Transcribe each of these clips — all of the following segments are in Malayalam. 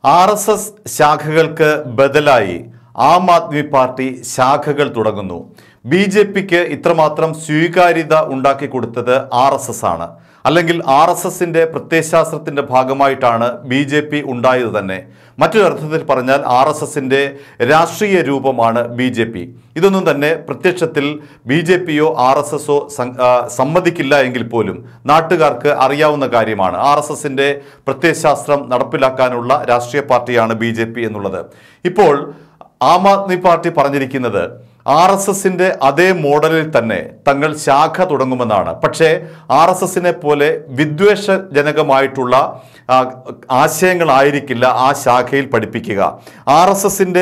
ആർ എസ് എസ് ശാഖകൾക്ക് ബദലായി ആം ആദ്മി പാർട്ടി ശാഖകൾ തുടങ്ങുന്നു ബി ജെ പിക്ക് ഇത്രമാത്രം സ്വീകാര്യത ഉണ്ടാക്കി കൊടുത്തത് ആർ എസ് എസ് ആണ് അല്ലെങ്കിൽ ആർ എസ് എസിന്റെ പ്രത്യയശാസ്ത്രത്തിന്റെ ഭാഗമായിട്ടാണ് ബി ജെ പി ഉണ്ടായത് തന്നെ മറ്റൊരർത്ഥത്തിൽ പറഞ്ഞാൽ ആർ എസ് എസിന്റെ രാഷ്ട്രീയ രൂപമാണ് ബി ജെ പി ഇതൊന്നും തന്നെ പ്രത്യക്ഷത്തിൽ ബി ജെ പിയോ ആർ എസ് എസോ സമ്മതിക്കില്ല എങ്കിൽ പോലും നാട്ടുകാർക്ക് അറിയാവുന്ന കാര്യമാണ് ആർ എസ് എസിന്റെ പ്രത്യയശാസ്ത്രം നടപ്പിലാക്കാനുള്ള രാഷ്ട്രീയ പാർട്ടിയാണ് ബി ജെ പി എന്നുള്ളത് ഇപ്പോൾ ആം ആദ്മി പാർട്ടി പറഞ്ഞിരിക്കുന്നത് ആർ എസ് എസിന്റെ അതേ മോഡലിൽ തന്നെ തങ്ങൾ ശാഖ തുടങ്ങുമെന്നാണ് പക്ഷേ ആർ എസ് എസിനെ പോലെ വിദ്വേഷജനകമായിട്ടുള്ള ആ, ആശയങ്ങളായിരിക്കില്ല ആ ശാഖയിൽ പഠിപ്പിക്കുക ആർ എസ് എസിന്റെ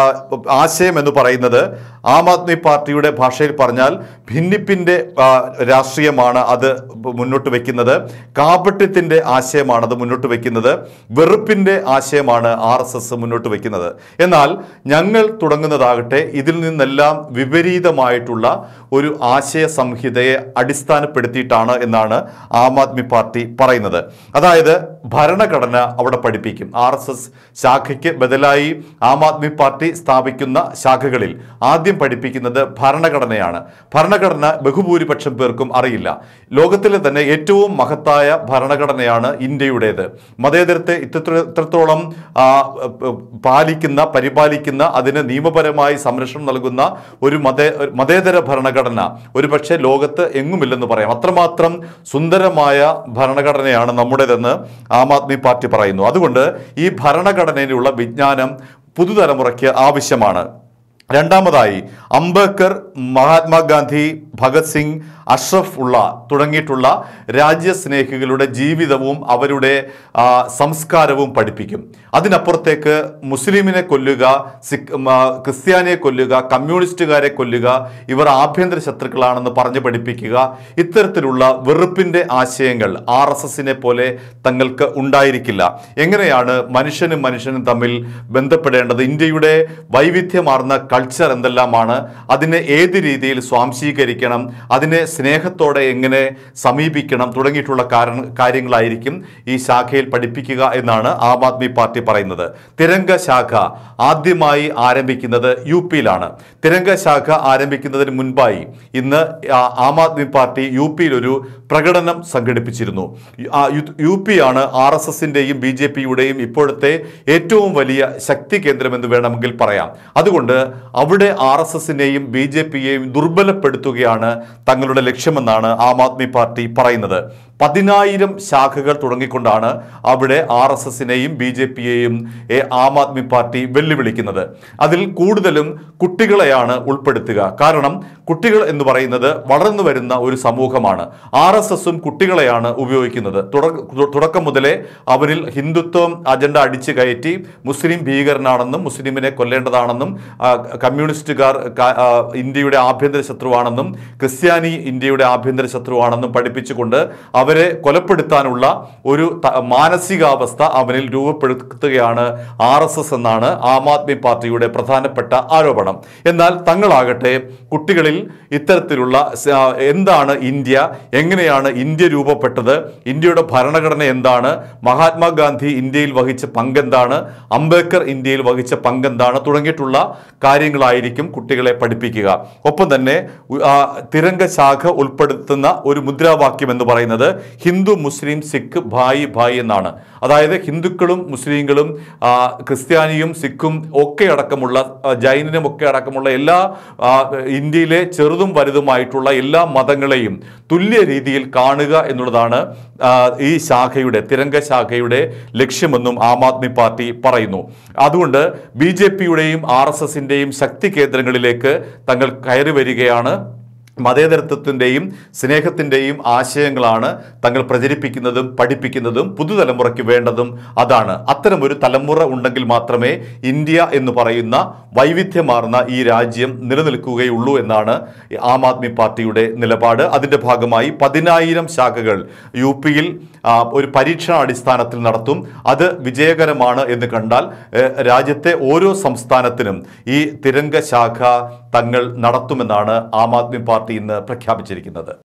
ആശയം എന്ന് പറയുന്നത് ആം ആദ്മി പാർട്ടിയുടെ ഭാഷയിൽ പറഞ്ഞാൽ ഭിന്നിപ്പിന്റെ ആ, രാഷ്ട്രീയമാണ് അത് മുന്നോട്ട് വെക്കുന്നത് കാപട്യത്തിന്റെ ആശയമാണ് അത് മുന്നോട്ട് വെക്കുന്നത് വെറുപ്പിന്റെ ആശയമാണ് ആർ എസ് എസ് മുന്നോട്ട് വെക്കുന്നത് എന്നാൽ ഞങ്ങൾ തുടങ്ങുന്നതാകട്ടെ ഇതിൽ നിന്നെല്ലാം വിപരീതമായിട്ടുള്ള ഒരു ആശയ സംഹിതയെ അടിസ്ഥാനപ്പെടുത്തിയിട്ടാണ് എന്നാണ് ആം ആദ്മി പാർട്ടി പറയുന്നത് അതായത് ഭരണഘടന അവിടെ പഠിപ്പിക്കും ആർ എസ് എസ് ശാഖയ്ക്ക് ബദലായി ആം ആദ്മി പാർട്ടി സ്ഥാപിക്കുന്ന ശാഖകളിൽ ആദ്യം പഠിപ്പിക്കുന്നത് ഭരണഘടനയാണ് ഭരണഘടന ബഹുഭൂരിപക്ഷം പേർക്കും അറിയില്ല ലോകത്തിലെ തന്നെ ഏറ്റവും മഹത്തായ ഭരണഘടനയാണ് ഇന്ത്യയുടേത് മതേതരത്തെ ഇത്ര ഇത്രത്തോളം ആ, പ- പാലിക്കുന്ന പരിപാലിക്കുന്ന അതിന് നിയമപരമായി സംരക്ഷണം നൽകുന്ന ഒരു മതേ ഒരു മതേതര ഭരണഘടന ഒരുപക്ഷെ ലോകത്ത് എങ്ങുമില്ലെന്ന് പറയാം അത്രമാത്രം സുന്ദരമായ ഭരണഘടനയാണ് നമ്മുടേതെന്ന് ആം ആദ്മി പാർട്ടി പറയുന്നു അതുകൊണ്ട് ഈ ഭരണഘടനയിലുള്ള വിജ്ഞാനം പുതുതലമുറയ്ക്ക് ആവശ്യമാണ് രണ്ടാമതായി അംബേദ്കർ മഹാത്മാഗാന്ധി ഭഗത് സിംഗ് അഷ്റഫ് ഉള്ള തുടങ്ങിയിട്ടുള്ള രാജ്യസ്നേഹികളുടെ ജീവിതവും അവരുടെ ആ, സംസ്കാരവും പഠിപ്പിക്കും അതിനപ്പുറത്തേക്ക് മുസ്ലിമിനെ കൊല്ലുക സിഖ് മ, ക്രിസ്ത്യാനിയെ കൊല്ലുക കമ്മ്യൂണിസ്റ്റുകാരെ കൊല്ലുക ഇവർ ആഭ്യന്തര ശത്രുക്കളാണെന്ന് പറഞ്ഞു പഠിപ്പിക്കുക ഇത്തരത്തിലുള്ള വെറുപ്പിന്റെ ആശയങ്ങൾ ആർ എസ് എസിനെ പോലെ തങ്ങൾക്ക് ഉണ്ടായിരിക്കില്ല എങ്ങനെയാണ് മനുഷ്യനും മനുഷ്യനും തമ്മിൽ ബന്ധപ്പെടേണ്ടത് ഇന്ത്യയുടെ വൈവിധ്യമാർന്ന കൾച്ചർ എന്തെല്ലാമാണ് അതിനെ ഏത് രീതിയിൽ സ്വാംശീകരിക്കണം അതിനെ സ്നേഹത്തോടെ എങ്ങനെ സമീപിക്കണം തുടങ്ങിയിട്ടുള്ള കാരണ കാര്യങ്ങളായിരിക്കും ഈ ശാഖയിൽ പഠിപ്പിക്കുക എന്നാണ് ആം ആദ്മി പാർട്ടി പറയുന്നത് തിരംഗ ശാഖ ആദ്യമായി ആരംഭിക്കുന്നത് യു പിയിലാണ് തിരംഗ ശാഖ ആരംഭിക്കുന്നതിന് മുൻപായി ഇന്ന് ആ, ആം ആദ്മി പാർട്ടി യു പിയിൽ ഒരു പ്രകടനം സംഘടിപ്പിച്ചിരുന്നു ആ, യു- യു പി ആണ് ആർ എസ് എസിന്റെയും ബി ജെ പിയുടെയും ഇപ്പോഴത്തെ ഏറ്റവും വലിയ ശക്തി കേന്ദ്രമെന്ന് വേണമെങ്കിൽ പറയാം അതുകൊണ്ട് അവിടെ ആർ എസ് എസിനെയും ബി ജെ പിയെയും ദുർബലപ്പെടുത്തുകയാണ് തങ്ങളുടെ ലക്ഷ്യമെന്നാണ് ആം ആദ്മി പാർട്ടി പറയുന്നത് പതിനായിരം ശാഖകൾ തുടങ്ങിക്കൊണ്ടാണ് അവിടെ ആർ എസ് എസിനെയും ബി ജെ പിയെയും ആം ആദ്മി പാർട്ടി വെല്ലുവിളിക്കുന്നത് അതിൽ കൂടുതലും കുട്ടികളെയാണ് ഉൾപ്പെടുത്തുക കാരണം കുട്ടികൾ എന്ന് പറയുന്നത് വളർന്നു വരുന്ന ഒരു സമൂഹമാണ് ആർ എസ് എസും കുട്ടികളെയാണ് ഉപയോഗിക്കുന്നത് തുടക്ക- തുടക്കം മുതലേ അവരിൽ ഹിന്ദുത്വം അജണ്ട അടിച്ചു കയറ്റി മുസ്ലിം ഭീകരനാണെന്നും മുസ്ലിമിനെ കൊല്ലേണ്ടതാണെന്നും ആ, കമ്മ്യൂണിസ്റ്റുകാർ ക- ആ, ഇന്ത്യയുടെ ആഭ്യന്തര ശത്രുവാണെന്നും ക്രിസ്ത്യാനി ഇന്ത്യയുടെ ആഭ്യന്തര ശത്രുവാണെന്നും പഠിപ്പിച്ചുകൊണ്ട് അവരെ കൊലപ്പെടുത്താനുള്ള ഒരു ത- മാനസികാവസ്ഥ അവനിൽ രൂപപ്പെടുത്തുകയാണ് ആർ എസ് എസ് എന്നാണ് ആം ആദ്മി പാർട്ടിയുടെ പ്രധാനപ്പെട്ട ആരോപണം എന്നാൽ തങ്ങളാകട്ടെ കുട്ടികളിൽ ഇത്തരത്തിലുള്ള സ- എന്താണ് ഇന്ത്യ എങ്ങനെയാണ് ഇന്ത്യ രൂപപ്പെട്ടത് ഇന്ത്യയുടെ ഭരണഘടന എന്താണ് മഹാത്മാഗാന്ധി ഇന്ത്യയിൽ വഹിച്ച പങ്കെന്താണ് അംബേദ്കർ ഇന്ത്യയിൽ വഹിച്ച പങ്കെന്താണ് തുടങ്ങിയിട്ടുള്ള കാര്യങ്ങളായിരിക്കും കുട്ടികളെ പഠിപ്പിക്കുക ഒപ്പം തന്നെ ഉ- ആ, തിരംഗ ശാഖ ഉൾപ്പെടുത്തുന്ന ഒരു മുദ്രാവാക്യം എന്ന് പറയുന്നത് ഹിന്ദു മുസ്ലിം സിഖ് ഭായി ഭായി എന്നാണ് അതായത് ഹിന്ദുക്കളും മുസ്ലിങ്ങളും ആ, ക്രിസ്ത്യാനിയും സിഖും ഒക്കെ അടക്കമുള്ള ആ, ജൈനനും ഒക്കെ അടക്കമുള്ള എല്ലാ ആ, ഇന്ത്യയിലെ ചെറുതും വലുതുമായിട്ടുള്ള എല്ലാ മതങ്ങളെയും തുല്യ രീതിയിൽ കാണുക എന്നുള്ളതാണ് ആ, ഈ ശാഖയുടെ തിരംഗ ശാഖയുടെ ലക്ഷ്യമെന്നും ആം ആദ്മി പാർട്ടി പറയുന്നു അതുകൊണ്ട് ബി ജെ പിയുടെയും ആർ എസ് എസിന്റെയും ശക്തി കേന്ദ്രങ്ങളിലേക്ക് തങ്ങൾ കയറി വരികയാണ് മതേതരത്വത്തിൻ്റെയും സ്നേഹത്തിൻ്റെയും ആശയങ്ങളാണ് തങ്ങൾ പ്രചരിപ്പിക്കുന്നതും പഠിപ്പിക്കുന്നതും പുതുതലമുറയ്ക്ക് വേണ്ടതും അതാണ് അത്തരമൊരു തലമുറ ഉണ്ടെങ്കിൽ മാത്രമേ ഇന്ത്യ എന്ന് പറയുന്ന വൈവിധ്യമാർന്ന ഈ രാജ്യം നിലനിൽക്കുകയുള്ളൂ എന്നാണ് ആം ആദ്മി പാർട്ടിയുടെ നിലപാട് അതിൻ്റെ ഭാഗമായി പതിനായിരം ശാഖകൾ യു പിയിൽ ആ, ഒരു പരീക്ഷണാടിസ്ഥാനത്തിൽ നടത്തും അത് വിജയകരമാണ് എന്ന് കണ്ടാൽ ഏഹ്, രാജ്യത്തെ ഓരോ സംസ്ഥാനത്തിനും ഈ തിരംഗ ശാഖ തങ്ങൾ നടത്തുമെന്നാണ് ആം ആദ്മി പാർട്ടി ഇന്ന് പ്രഖ്യാപിച്ചിരിക്കുന്നത്